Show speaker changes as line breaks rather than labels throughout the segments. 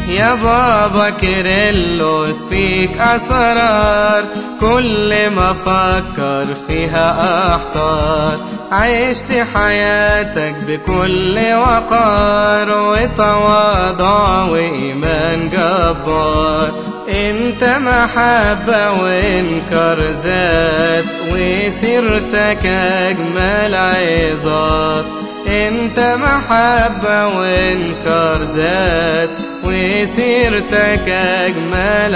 يا بابا كيرلس فيك أسرار كل ما فكر فيها أحتار عشت حياتك بكل وقار وتواضع وإيمان جبار انت محبة وانكر ذات وسيرتك أجمل عظات انت محبة وانكر ذات وسيرتك أجمل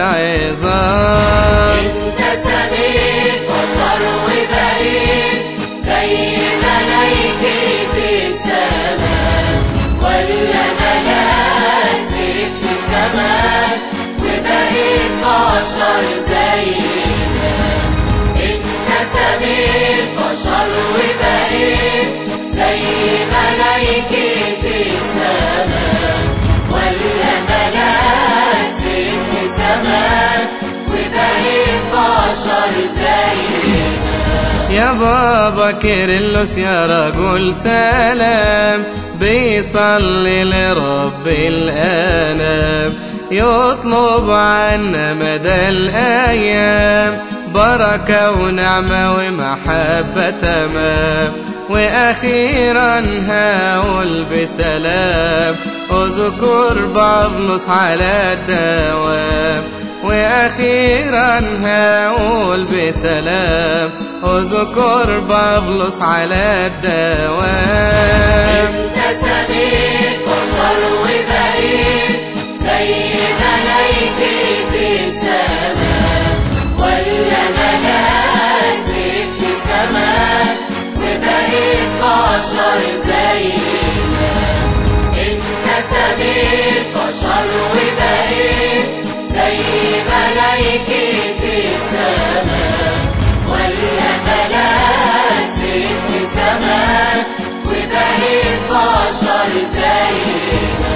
عظات
انت سميت بشر وبقيت زي ملايكة السماء ولا ملاك سبت سماء وبقيت بشر زينا انت سميت بشر وبقيت زي ملايكة السماء ولا ملاك سبت سماء وبقيت بشر زينا
يا بابا كيرلس يا رجل سلام بيصلي لرب الأنام يطلب عنا مدى الأيام بركة ونعمة ومحبة تمام وأخيرا هقول بسلام اذكر بابلس على الدوام وأخيرا هقول بسلام اذكر بابلس على الدوام
انت سميت بشر وبقيت زي ملايكة السماء ولا ملاك سبت سماء وبقيت بشر زينا انت سميت بشر وبقيت زي ملايكة السماء ولا ملاك سبت سماء وبقيت بشر زينا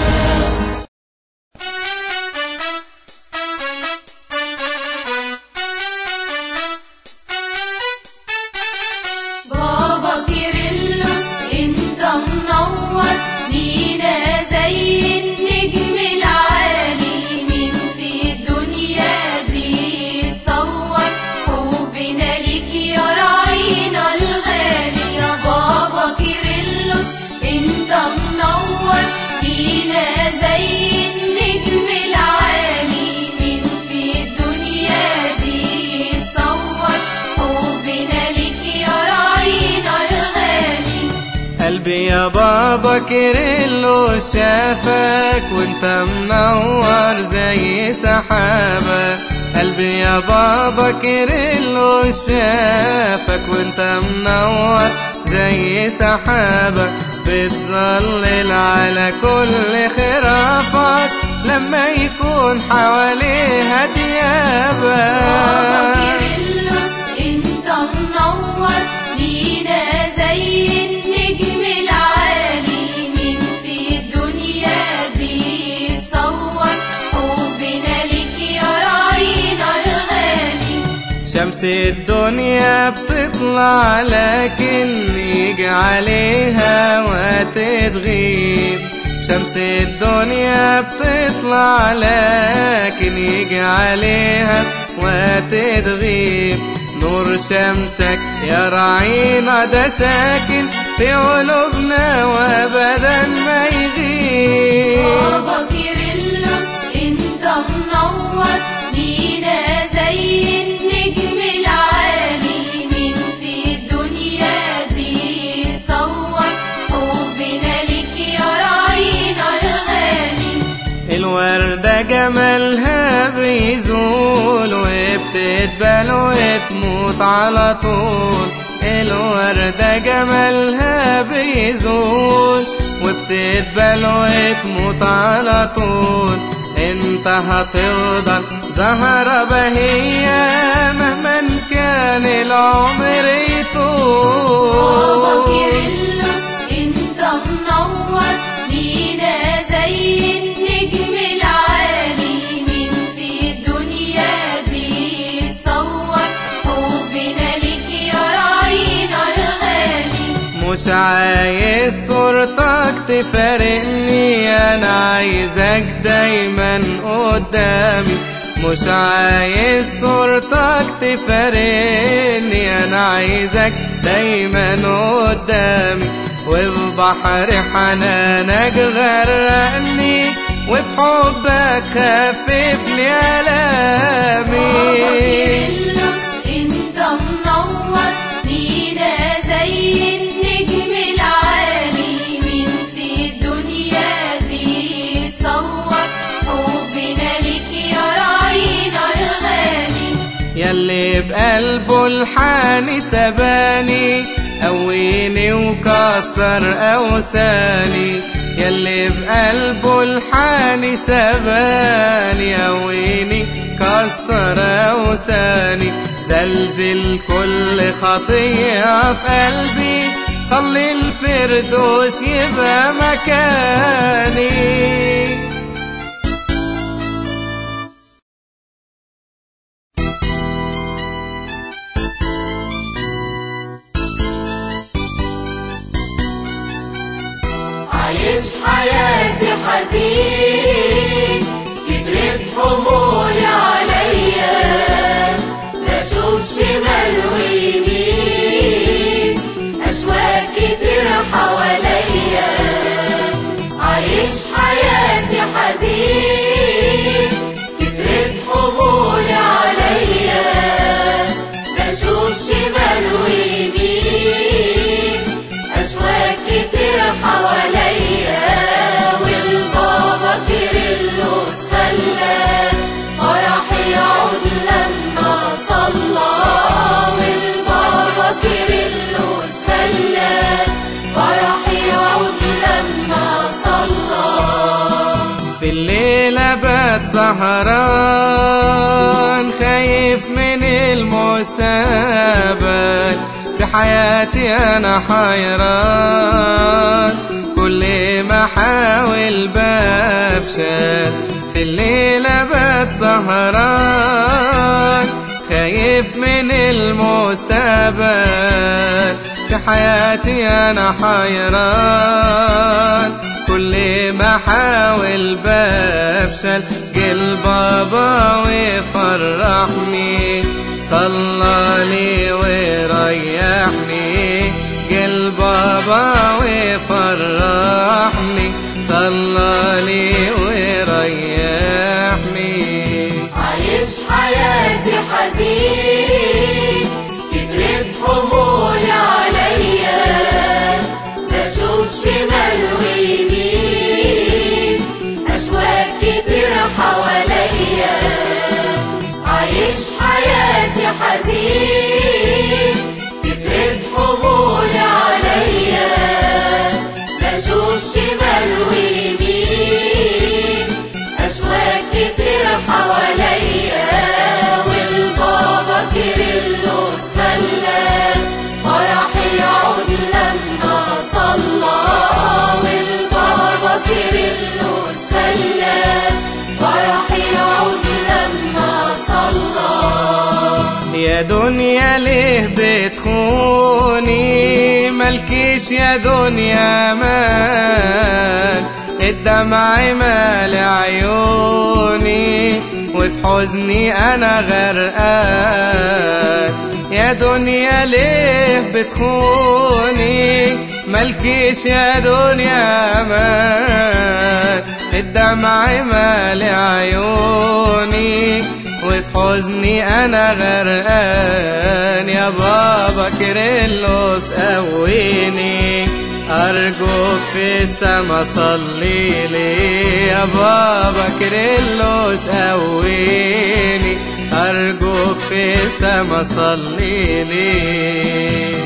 بابا كيرلس انت منور لينا زي النجم العالي مين في الدنيا دي يتصور حبنا ليك يا راعينا الغالي يا بابا كيرلس انت منور لينا زي النجم العالي مين في الدنيا دي يتصور حبنا ليك يا راعينا الغالي
قلبي يا بابا كيرلو شافك وانت منور زي سحابة قلبي يا بابا كيرلو شافك وانت منور زي سحابة بتظلل على كل خرافك لما يكون حواليها
بابا
ديابة
كيرلس انت منور لينا زي النجم العالي مين في الدنيا دي يتصور حبنا ليك يا راعينا الغالي
شمس الدنيا بتطلع لكن يجي عليها وتتغيب شمس الدنيا بتطلع لكن يجي عليها وتتغيب نور شمسك يا رعينا ده ساكن في قلوبنا وابدا ما يغيب
بابا كيرلس انت منور لينا زي النجم العالي مين في الدنيا دي يصور حبنا ليك يا راعينا الغالي
الوردة جمالها بيزول وبتدبل وتموت على طول الوردة جمالها بيزول وبتدبل وتموت على طول انت هتفضل زهرة بهية مهما كان العمر
بابا
يطول
كيرلس انت منور لينا زي النجم العالي مين في الدنيا دي يتصور حبنا ليك يا راعينا الغالي
مش مش عايز صورتك تفارقني انا عايزك دايما قدامي مش عايز صورتك تفارقني انا عايزك دايما قدامي وفي بحر حنانك غرقني وبحبك خففني الامي
كيرلس انت منور لينا زي النجم العالي مين في الدنيا دي يتصور حبنا لك يا راعينا الغالي
يلي بقلبه الحاني سباني قويني وكسر اوساني يلي بقلبه الحاني سباني قويني كسر اوساني زلزل كل خطية في قلبي صلي الفردوس يبقى مكاني
عايش حياتي حزين كترت حمولي عليا بشوف شمال ويمين أشواق كتير حواليا عايش حياتي حزين كترت حمولي عليا بشوف شمال ويمين أشواق كتير حواليا والبابا كيرلس خلى فرحي يعود لما صلى والبابا كيرلس خلى فرحي يعود لما صلى
في الليلة بات سهران خايف من المستقبل في حياتي أنا حيران كل ما أحاول بفشل في الليلة بات سهران خايف من المستقبل في حياتي أنا حيران كل ما احاول بفشل قل بابا ويفرحني صلى لي ويريحني قل بابا ويفرحني صلى لي ويريحني
عايش حياتي حزين كترت حمولي عليا بشوف شمال ويمين أشواق كتير حواليا عايش حياتي حزين كترت حمولي عليا بشوف شمال ويمين أشواق كتير حواليا والبابا كيرلس خلى فرحي يعود لما صلى والبابا كيرلس خلى فرحي يعود لما صلى
يا دنيا ليه بتخوني ملكيش يا دنيا مان الدمع مال عيوني وفي حزني انا غرقان يا دنيا ليه بتخوني ملكيش يا دنيا مان الدمع مال عيوني وفي حزني انا غرقان يا بابا كيرلس قويني ارجوك في السما صلي لي يا بابا كيرلس قويني ارجوك في السما صلي لي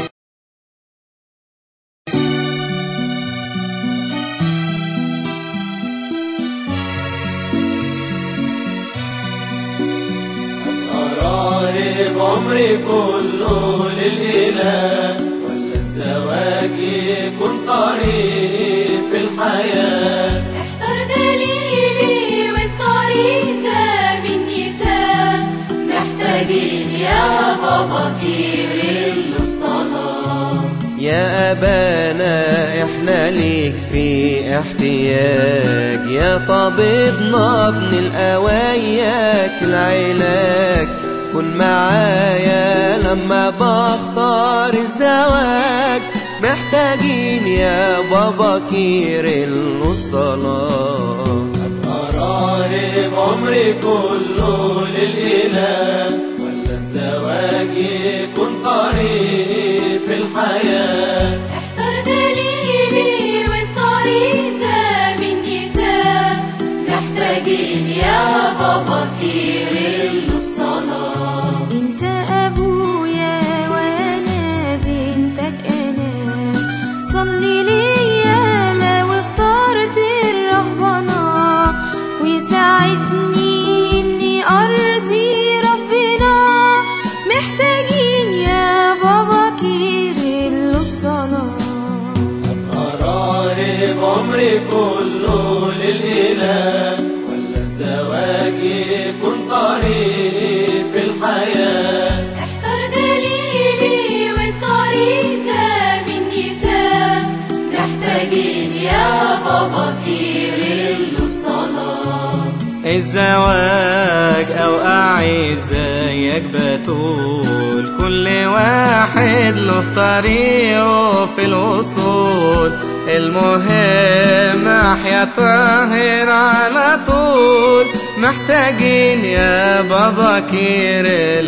قرايب عمري كله للإله ولا الزواج يكون طريقي في الحياة
احتر دليلي والطريق ده من يتاه محتاجين يا بابا كيرل الصلاة
يا يا أبانا إحنا ليك في احتياج يا طبيبنا ابن الأوياك العلاج كن معايا لما بختار الزواج محتاجين يا بابا كير الصلاة
راهب عمري كله للإله ولا الزواج يكون طريقي في الحياة
احضر دليلي والطريق ده مني ده محتاجين يا بابا كير الصلاة انت ابويا وانا بنتك انا صلي ليا لو اخترت الرهبنة وساعدني اني ارضي ربنا محتاجين يا بابا كير الصلاه
راهب عمري كله للإله ولا الزواج يكون طريقي في الحياة
احضر دليلي والطريق ده مني ده محتاجين يا بابا كير الصلاة
الزواج او اعيش زيك بتقول كل واحد له طريقه في الوصول المهم احيا طاهر على طول محتاجين يا بابا كير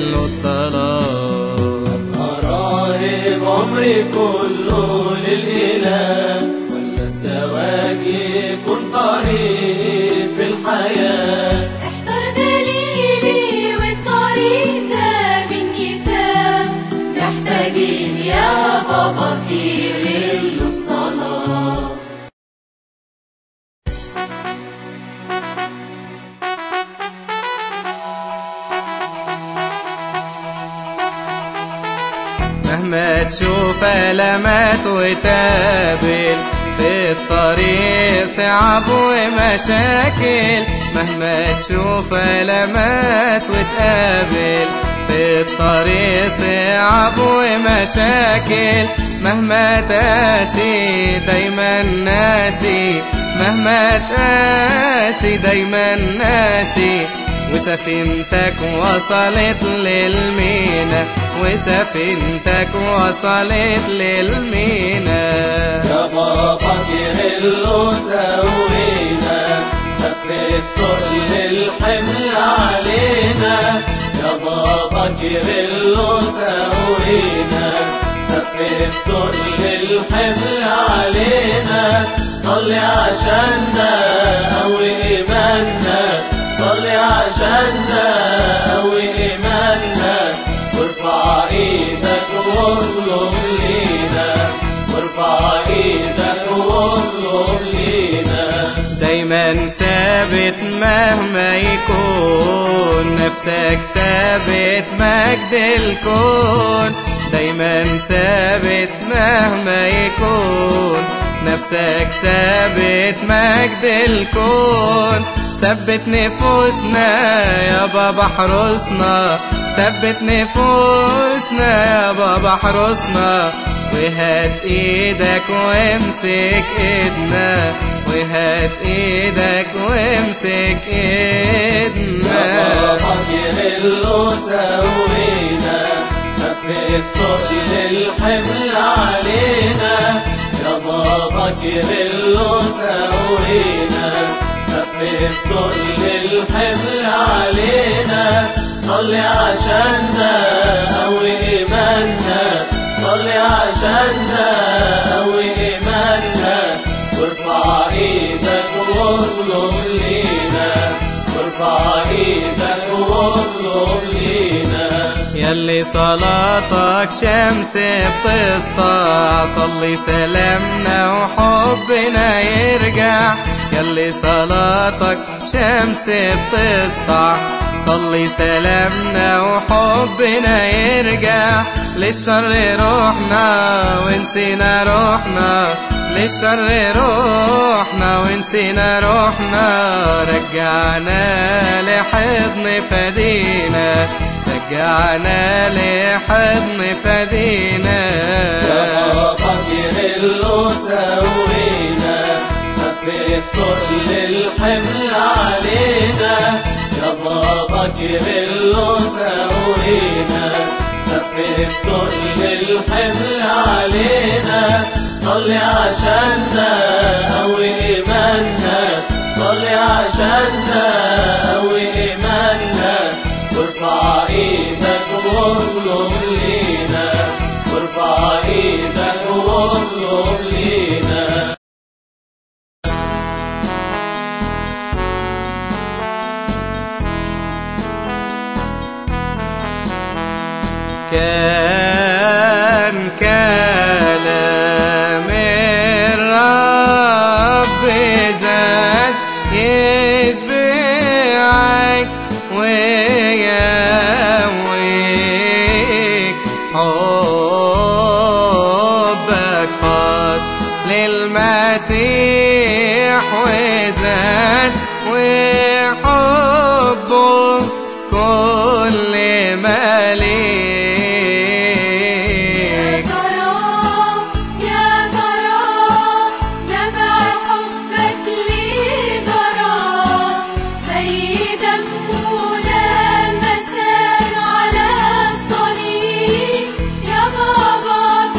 الصلاه
راهب عمري كله للإله ولا الزواج يكون طريقي في الحياة
احضر دليلي والطريق ده مني ده محتاجين يا بابا كير الصلاة
مهما تشوف ألمات وتقابل في الطريق صعب ومشاكل مهما تشوف ألمات وتقابل في الطريق صعب ومشاكل مهما تاسي دايما ناسي مهما تاسي دايما ناسي وسفينتك وصلت للمينا وسفينتك وصلت للمينا
يا بابا كيرلو سوينا خفف كل الحمل علينا يا بابا كيرلو سوينا خفف كل الحمل علينا صلي عشاننا قوي ايماننا صلي عشاننا قوي ايماننا وارفع ايدك واطلب لينا وارفع ايدك واطلب لينا
دايما ثابت مهما يكون نفسك ثابت مجد الكون دايما ثابت مهما يكون نفسك ثابت مجد الكون ثبت نفوسنا يا بابا حرسنا ثبت نفوسنا يا بابا حرسنا وهات ايدك وامسك ايدنا وهات ايدك وامسك ايدنا
بابا كيرلو سوينا خفف كل الحمل علينا يا بابا كيرلو سوينا خفف كل الحمل علينا صلي عشاننا قوي ايماننا صلي عشاننا قوي ايماننا وارفع ايدك واطلب لينا وارفع ايدك واطلب لينا
يلي صلاتك شمس بتسطع صلي سلامنا وحبنا يرجع يلي صلاتك شمس بتسطع صلي سلامنا وحبنا يرجع للشر روحنا ونسينا روحنا للشر روحنا ونسينا روحنا رجعنا لحضن فدينا رجعنا لحضن فدينا
يا فاكر اللي سوينا خفف كل الحمل علينا يا بابا اللي سوينا خفف كل الحمل علينا صلي عشاننا قوي ايماننا صلي عشاننا قوي ايماننا وارفع ايدك واطلب لينا وارفع ايدك واطلب لينا
كان كلام الرب زاد يشبعك ويقويك حبك فاض للمسيح وزاد وحبه كل ما
يا
ليك
ترى يا ترى نبع حبك ليه جرى زي دمه لما سال على الصليب يا بابا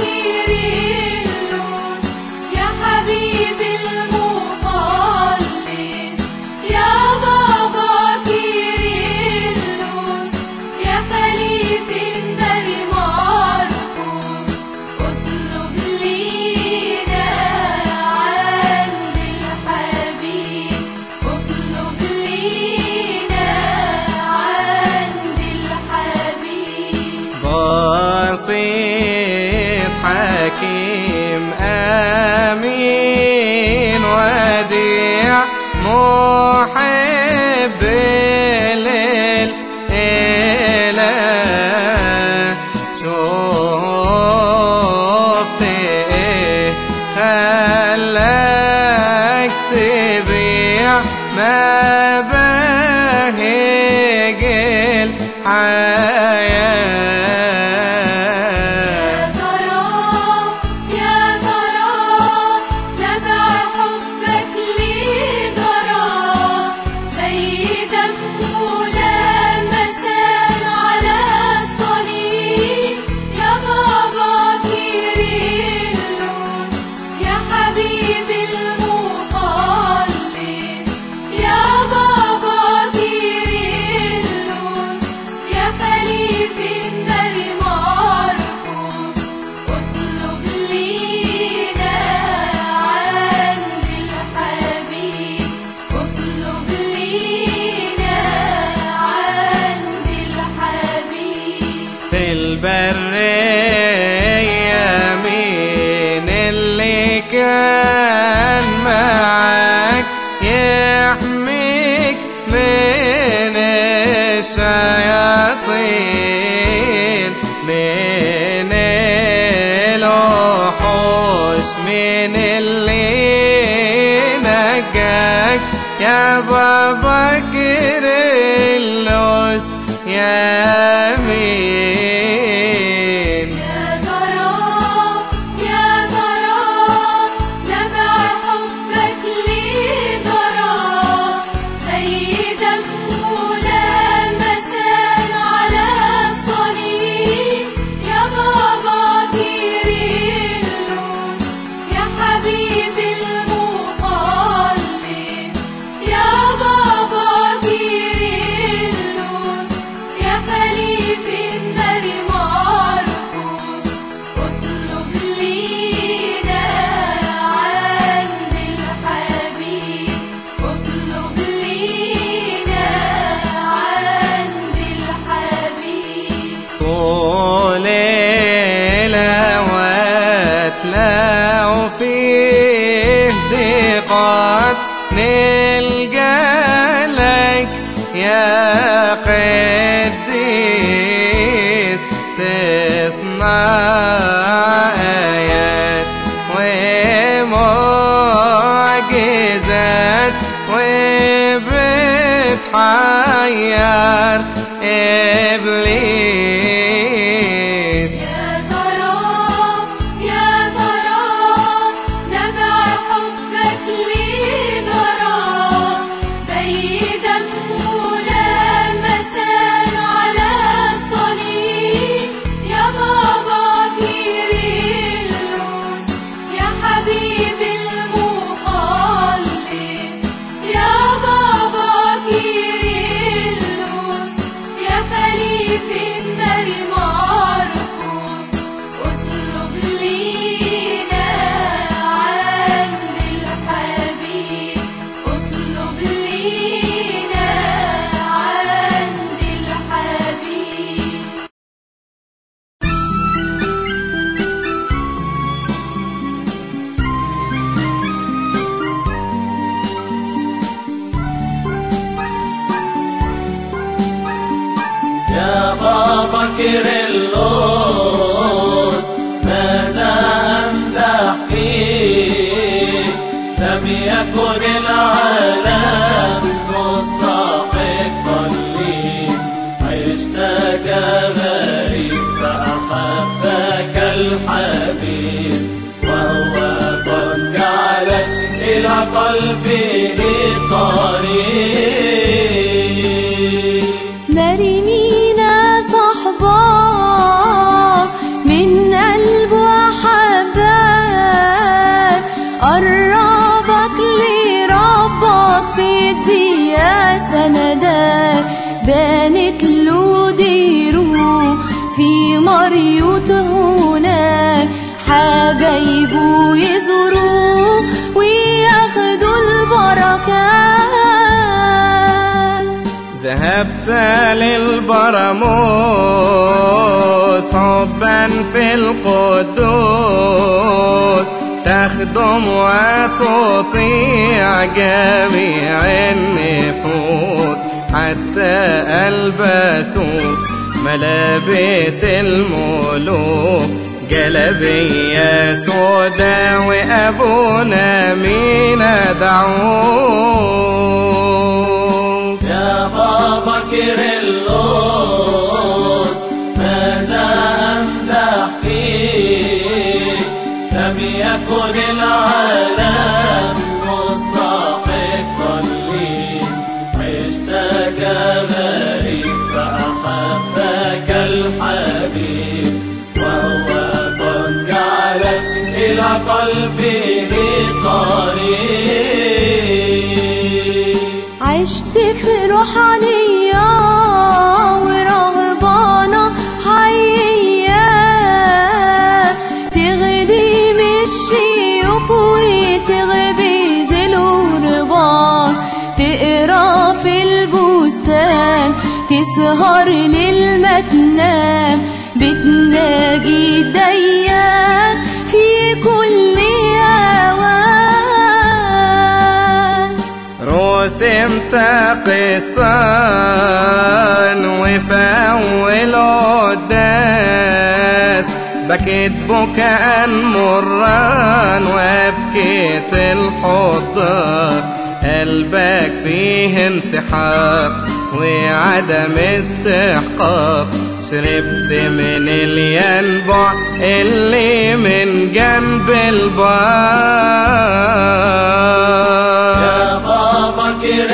كيرلس يا حبيب المخلص يا بابا كيرلس يا خليفة النبي مرقس اطلب لينا عند الحبيب اطلب لينا عند الحبيب
بسيط حكيم امين وديع محب للاله شفت ايه خلاك تبيع مباهج الحياه
يا ترى يا ترى نبع حبك ليه جرى زي دمه لما سال على الصليب يا بابا كيرلس يا حبيب المخلص يا بابا كيرلس يا خليفة النبي مرقس اطلب لينا عند الحبيب اطلب لينا عند الحبيب
في البرية مين اللي كان معاك يحميك من الشياطين من الوحوش من اللي نجاك يا بابا كيرلس يا مين
يا ترى يا ترى نبع حبك ليه جرى زي دمه لما سال على الصليب يا بابا كيرلس يا حبيب المخلص يا بابا كيرلس يا خليفة النبي مرقس اطلب لينا عند الحبيب اطلب لينا عند الحبيب
طول الأوقات لو فيه ضيقات نلقى لك يا قديس تصنع آيات ومعجزات وبتحير إبليس
بابا كيرلس ماذا أمدح فيك لم يكن العالم مستحقا لي عشت كغريب فأحبك الحبيب وهو قد جعلك إلى قلبه طريق
مريمينا صحباك من قلب وحباك قربك لربك في الدنيا سندك بانت له ديره في مريوت هناك حبايبه يزوروه وياخدوا البركات
ذهبت للبراموس حبا في القدوس تخدم وتطيع جميع النفوس حتى ألبسوا ملابس الملوك جلبية سودا وأبونا مين دعوك
يا بابا كيرلس ماذا أمدح فيك لم يكن العالم مستحقا لي عشت كغريب فأحبك الحبيب وهو قد جعلك إلى قلبه طريق
عشت في روحانية ورهبانة حقيقية تغدي من الشيوخ وتغبي الغربان تقرا في البستان تسهر للمتنام بتناجي ديان في كل أوان
رسمت قصان وفول قداس بكيت بكاء مران وبكيت الحضار قلبك فيه انسحاق وعدم استحقاق شربت من الينبع اللي من جنب البار
يا بابا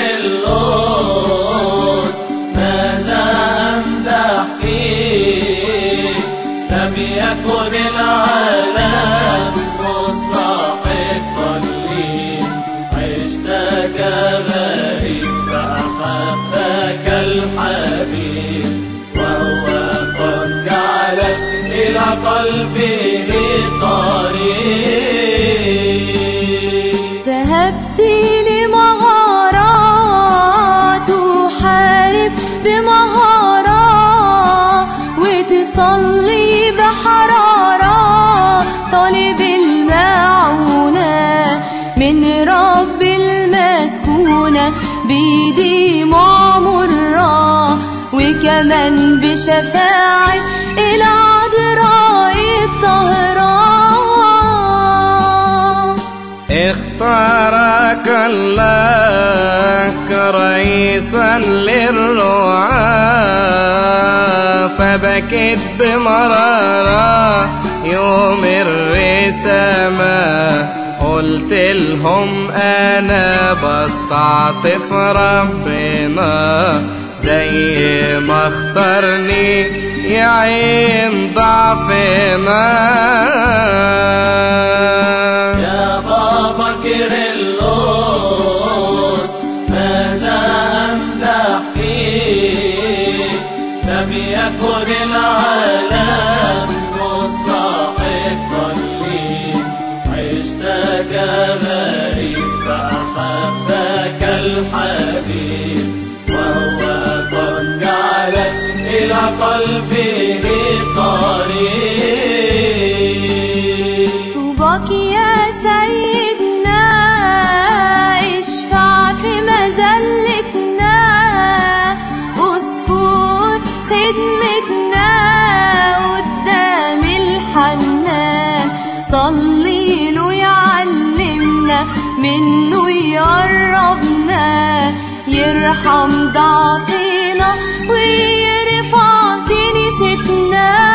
كيرلس ماذا أمدح فيك لم يكن العالم مستحقا لي عشت كغريب فأحبك الحبيب وهو قد جعلك إلى قلبه طريق
ذهبت لمغارات وحارب بمهارة وتصلي بحرارة طالب المعونة من رب المسكونة بيدي معمرة وكمان بشفاعة العذراء الطاهرة
اختارك الله كرئيسا للرعاة فبكيت بمرارة يوم الرسامة قلت لهم انا بستعطف ربنا زي ما اختارني يعين ضعفنا
يا بابا كيرلس ماذا أمدح فيك لم يكن العالم مستحقا لي عشت كغريب فأحبك الحبيب وهو قد جعلك إلى قلبه طريق
طوباك يا سيدنا اشفع في مذلتنا اذكر خدمة منه يقربنا يرحم ضعفنا ويرفع كنيستنا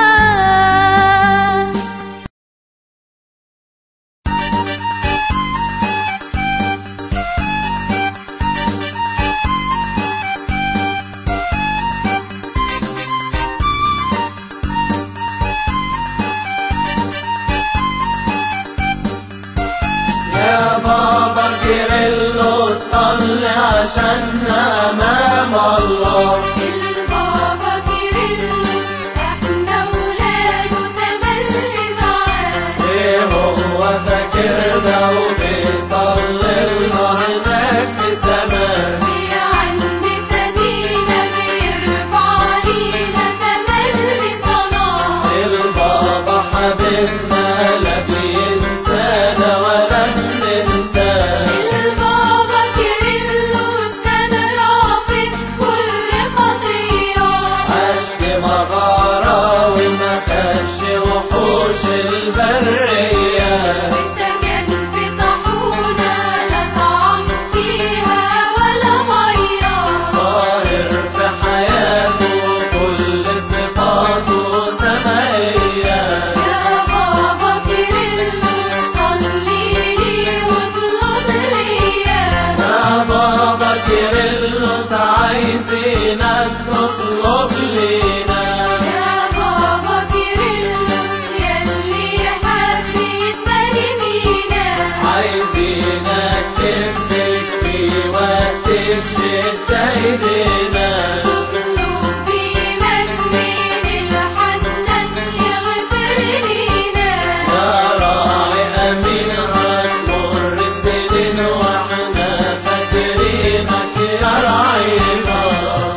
يا بابا كيرلو صلي عشاننا أمام الله
البابا كيرلس احنا ولاده تملي معاه
إيه هو فاكرنا وبيصلي لنا هناك في سماه
عند فدينا بيرفع لينا تملي صلاة
البابا حبيبنا لا بينسانا ولا بننساه
البابا كيرلس كان رافض كل خطية
عاش في مغارة وما خافش وحوش البرية
وسكن في طاحونة لا طعم فيها ولا مية
طاهر في حياته كل صفاته سمائية
يا بابا كيرلس صلي لي واطلب ليا
يا بابا كيرلس عايزينك تطلب لينا
يا بابا كيرلس يلي حبيت مريمينا
عايزينك تمسك في وقت الشدة ايدينا
تطلب بيمك من الحنان يغفر لينا
يا راعي أمين هتمر السنين واحنا فاكرينك يا راعينا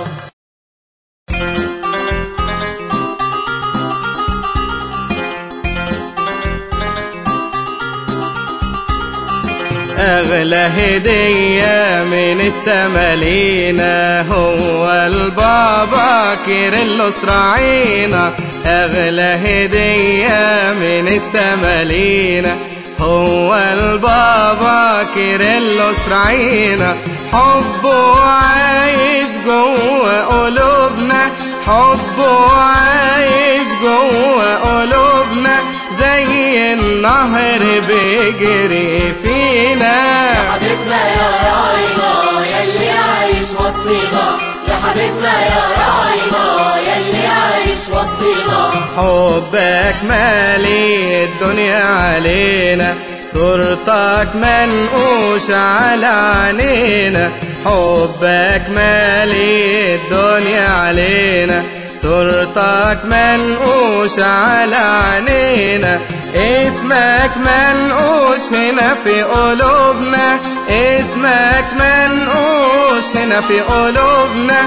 أغلى هدية من السما لينا هو البابا كيرلس راعينا أغلى هدية من السما لينا هو البابا كيرلس راعينا حبه عايش جوه قلوبنا حبه عايش جوه قلوبنا زي النهر بيجري فينا
حبيبنا يا راعينا يلي عايش وسطينا يا حبيبنا يا راعينا يلي عايش وسطينا
حبك مالي الدنيا علينا صورتك منقوش على عينينا حبك مالي الدنيا علينا صورتك منقوش على عينينا اسمك منقوش هنا في قلوبنا اسمك منقوش هنا في قلوبنا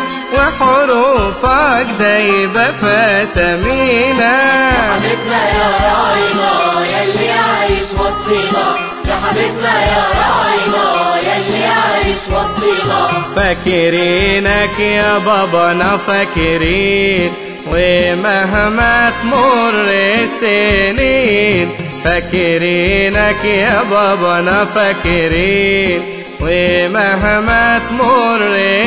وحروفك دايبة في سمينا
حبيبنا يا راعينا يلي عايش وسطينا يا حبيبنا يا راعينا يلي عايش وسطينا
فاكرينك يا بابانا فاكرين ومهما تمر السنين فاكرينك يا بابانا فاكرين ومهما تمر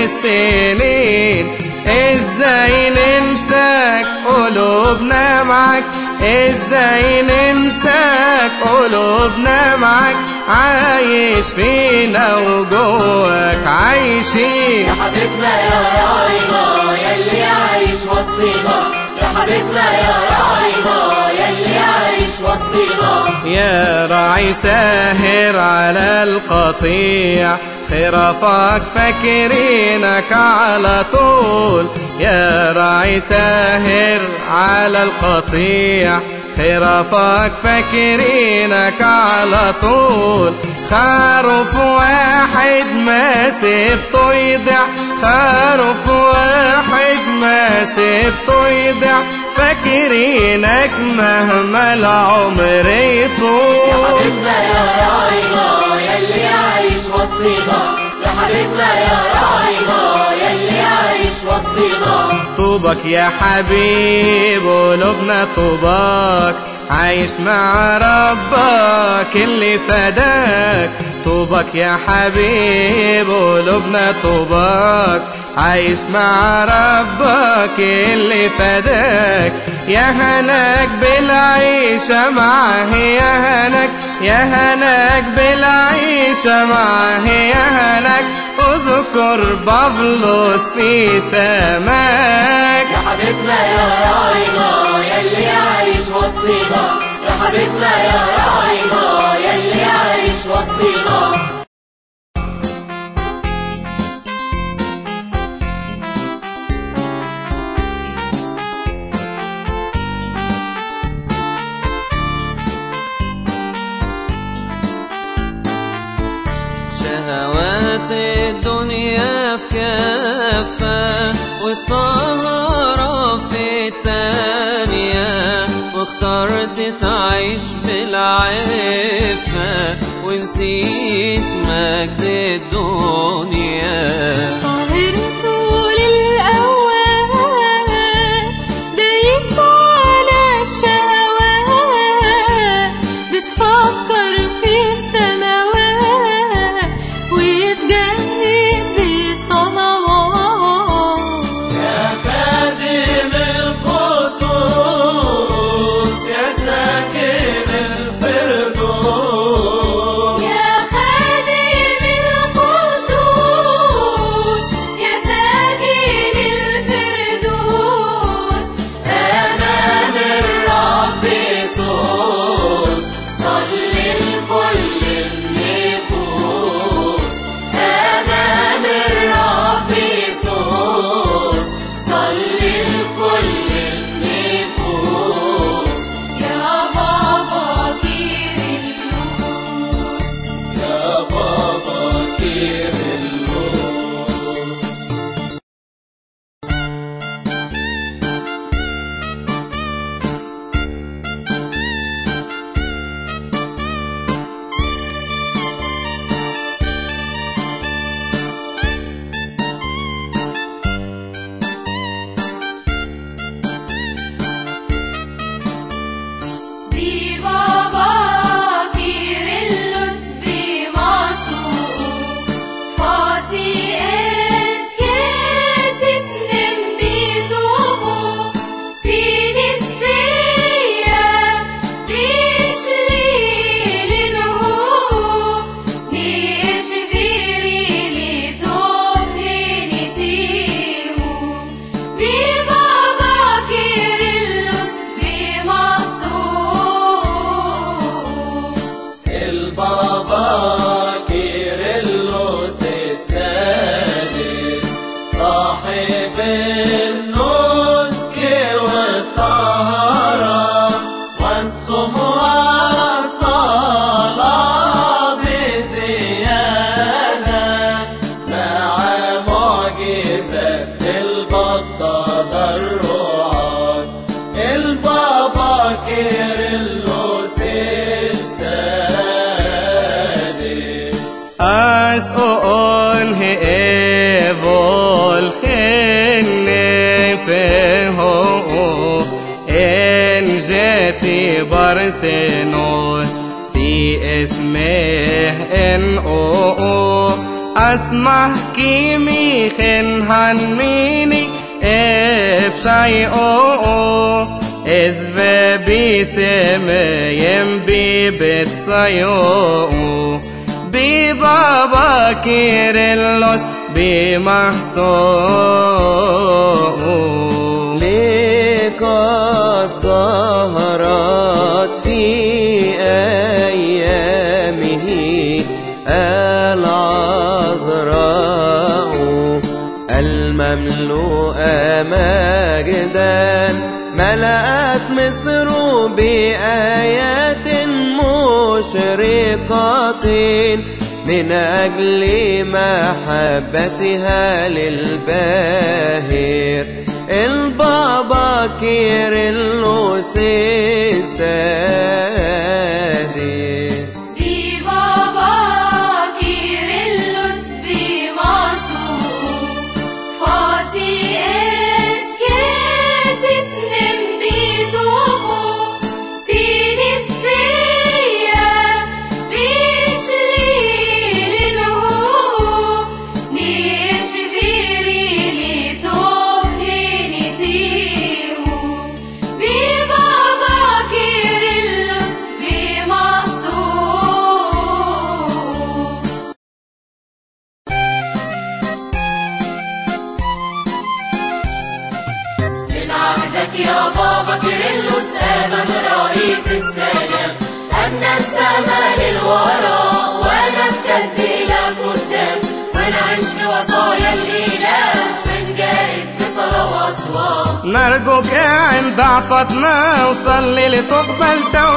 السنين ازاي ننساك قلوبنا معاك ازاي ننساك قلوبنا معاك عايش فينا وجواك عايشين
يا حبيبنا يا راعينا يلي عايش وسطينا يا حبيبنا يا راعينا يلي عايش وسطينا
يا راعي ساهر على القطيع خرافك فاكرينك على طول يا راعي ساهر على القطيع خرافك فاكرينك على طول خروف واحد ما سبته يضيع خروف واحد ما سبته يضيع فاكرينك مهما العمر يطول
حبيبنا يا راعينا يلي عايش وسطينا يا حبيبنا يا راعينا يلي عايش وسطينا
طوبك يا حبيب قلوبنا طوبك عايش مع ربك اللي فداك طوبك يا حبيب قلوبنا طوبك عايش مع ربك اللي فداك يا هناك بالعيشة معاه يا هناك يا هناك بالعيشة معاه يا هناك اذكر بابلوس في سماك
يا حبيبنا يا راعينا يلي عايش وسطينا يا حبيبنا يا راعينا يلي عايش وسطينا
شهوات الدنيا في كافة والطهارة في التانية واخترت تعيش بالعفة ونسيت مجد الدنيا
طاهر طول الأوقات دايس على الشهوات بتفكر في السماوات ويتجاهد بالصلوات
يا خادم القدوس يا ساكن الفردوس
يا خادم القدوس يا ساكن الفردوس
أمام الرب يسوس صلي لكل النفوس أمام الرب يسوس صلي لكل النفوس
يا بابا كيرلس
يا بابا كيرلس
ببابا كيرلس بماسو فاتي اسكيسس نمبيتوبو تينستيا بيشليلنهو نيش فيري لتوب هنتيمو ببابا كيرلس بماسو
البابا كيرلس السادس صاحب النسك والطهارة والصوم والصلاة بزيادة مع معجزة البطة الرعاة البابا كيرلس السادس
As on he evol khenne feho en jeti barsenos si اسمه ان او اسمه كيمي خن هنميني اف شاي او از و بی سمیم بی بتسایو بی بابا کیرلوس بی محسو
ليه قد ظهرت في أيامه العذراء المملوءة مجدا ملأت مصر بآيات مشرقات من أجل محبتها للباهر البابا كيرلس السادس
ببابا كيرلس بماسو فاتي اسكيسس نمبيتوبو تينستيا بيشلي
عهدك يا بابا كيرلس أمام رئيس السلام أن ننسى ما للوراء ونمتد إلى قدام ونعيش بوصايا الإله ونجاهد بصلاة وأصوات
نرجوك عند ضعفتنا وصلي لتقبل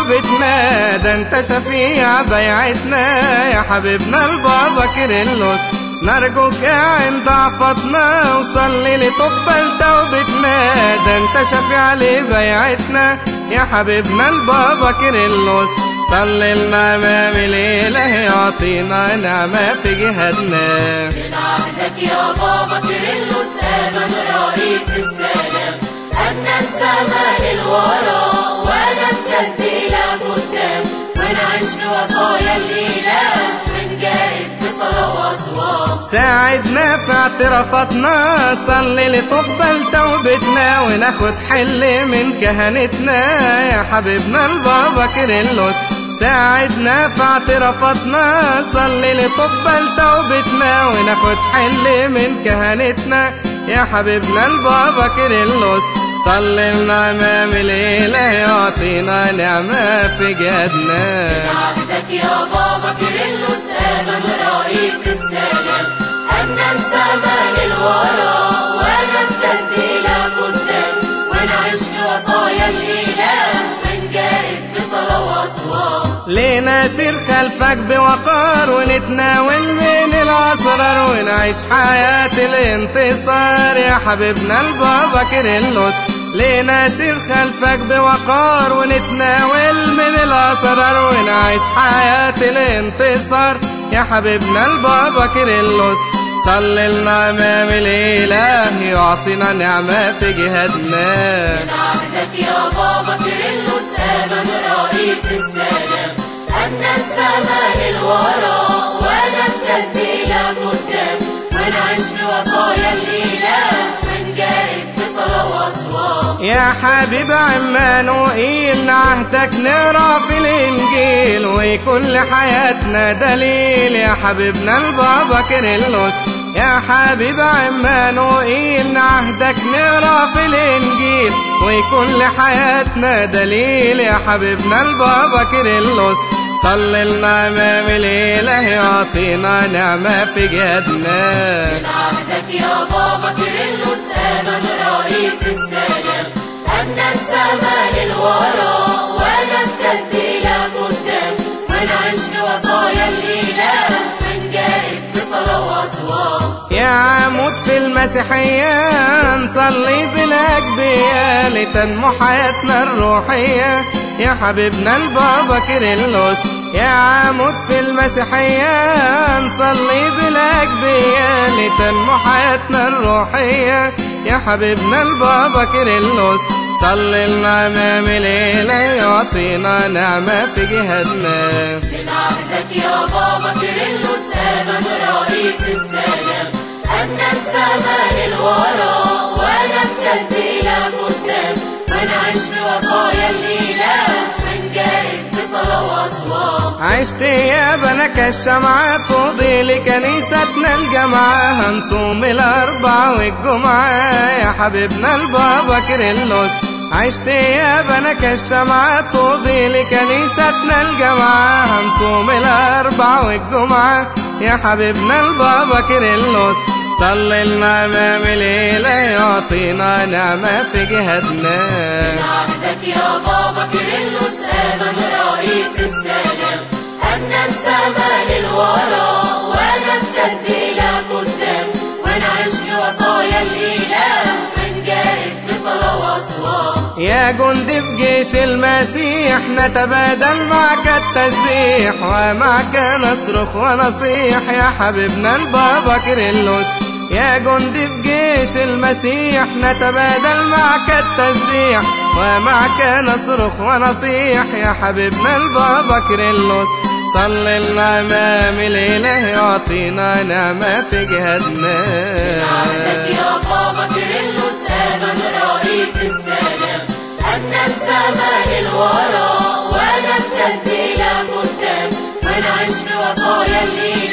توبتنا ده انت شفيع بيعتنا يا حبيبنا البابا كيرلس نرجوك عند ضعفتنا وصلي لتقبل توبتنا ده انت شفيع لبيعتنا يا حبيبنا البابا كيرلس صلي لنا امام الاله يعطينا نعمه في جهادنا
من عهدك يا بابا كيرلس أمام رئيس السلام أن ننسى ما للوراء ونمتد إلى قدام ونعيش بوصايا الإله ونجاهد بصلاة وأصوات
ساعدنا في اعترافاتنا صلي لتقبل توبتنا وناخد حل من كهنتنا يا حبيبنا البابا كيرلس ساعدنا في اعترافاتنا صلي لتقبل توبتنا وناخد حل من كهنتنا يا حبيبنا البابا كيرلس صلي لنا امام الاله يعطينا نعمه في جهادنا
عهدك يا بابا كيرلس أمام رئيس السلام أن ننسى ما للوراء ونمتد إلى قدام ونعيش بوصايا الإله ونجاهد بصلاة وأصوات
لينا سير خلفك بوقار ونتناول من الأسرار ونعيش حياة الانتصار يا حبيبنا البابا كيرلس لينا سير خلفك بوقار ونتناول من الأسرار ونعيش حياة الانتصار يا حبيبنا البابا كيرلس صلي لنا أمام الإله يعطينا نعمة في جهادنا
من عهدك يا بابا كيرلس أمام رئيس السلام أن ننسى ما للوراء ونمتد إلى قدام ونعيش بوصايا الإله ونجاهد بصلاة وأصوات
يا حبيب عمانوئيل عهدك نقرا في الانجيل ويكون لحياتنا دليل يا حبيبنا البابا كيرلس يا حبيب عمانوئيل عهدك نقرا في الانجيل ويكون لحياتنا دليل يا حبيبنا البابا كيرلس صلي لنا امام الاله يعطينا نعمه في جهادنا
من عهدك يا بابا كيرلس أمام رئيس السلام أن ننسى ما للوراء ونمتد إلى قدام ونعيش بوصايا الإله ونجاهد بصلاة وأصوات
يا عمود في المسيحية نصلي بالأجبية لتنمو حياتنا الروحية يا حبيبنا البابا كيرلس يا عمود في المسيحية نصلي بالأجبية لتنمو حياتنا الروحية يا حبيبنا البابا كيرلس صلي لنا أمام الإله يعطينا نعمة في جهادنا
من عهدك يا بابا كيرلس أمام رئيس السلام أن ننسى ما للوراء ونمتد إلى قدام ونعيش بوصايا الإله ونجاهد بصلاة وأصوات
عشت يا بنك الشمعة تضي لكنيستنا الجامعة هنصوم الأربع والجمعة يا حبيبنا البابا كيرلس عشت يا بنك الشمعة تضي لكنيستنا الجامعة هنصوم الأربع والجمعة يا حبيبنا البابا كيرلس صلي لنا أمام الإله يعطينا نعمة في جهادنا
من عهدك يا بابا كيرلس أمام رئيس السلام أن ننسى ما للوراء ونمتد إلى قدام ونعيش بوصايا الإله ونجاهد بصلاة وأصوات
يا جندي في جيش المسيح نتبادل معك التسبيح ومعك نصرخ ونصيح يا حبيبنا البابا كيرلس يا جندي في جيش المسيح نتبادل معك التسبيح ومعك نصرخ ونصيح يا حبيبنا البابا كيرلس صلي لنا امام الاله يعطينا نعمه في جهادنا
عهدك يا بابا كيرلس أمام رئيس السلام أن ننسى ما للوراء ونمتد إلى قدام ونعيش بوصايا الإله